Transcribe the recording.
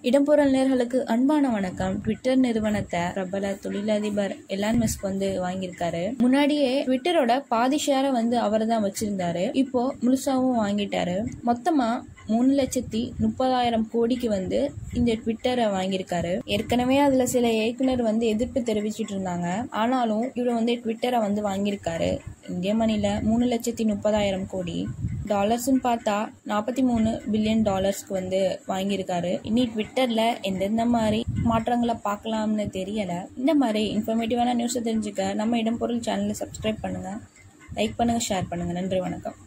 இடம்பொருள் நேர்களுக்கு அன்பான வணக்கம் ட்விட்டர் நிறுவனத்தை பிரபல தொழிலதிபர் எலான் மஸ்க் வந்து வாங்கியிருக்காரு முன்னாடியே ட்விட்டரோட பாதி ஷேரை வந்து அவர் தான் வச்சிருந்தாரு இப்போ முழுசாவும் வாங்கிட்டாரு மொத்தமா மூணு லட்சத்தி முப்பதாயிரம் கோடிக்கு வந்து இந்த ட்விட்டரை வாங்கியிருக்காரு ஏற்கனவே அதுல சில இயக்குனர் வந்து எதிர்ப்பு தெரிவிச்சிட்டு இருந்தாங்க ஆனாலும் இவர் வந்து ட்விட்டரை வந்து வாங்கியிருக்காரு இந்திய மணில மூணு லட்சத்தி முப்பதாயிரம் கோடி டாலர்ஸ்னு பார்த்தா நாற்பத்தி மூணு பில்லியன் டாலர்ஸ்க்கு வந்து வாங்கியிருக்காரு இனி ட்விட்டர்ல எந்தெந்த மாதிரி மாற்றங்களை பார்க்கலாம்னு தெரியல இந்த மாதிரி இன்ஃபர்மேட்டிவான நியூஸை தெரிஞ்சுக்க நம்ம இடம்பொருள் சேனலை சப்ஸ்கிரைப் பண்ணுங்க லைக் பண்ணுங்க ஷேர் பண்ணுங்க நன்றி வணக்கம்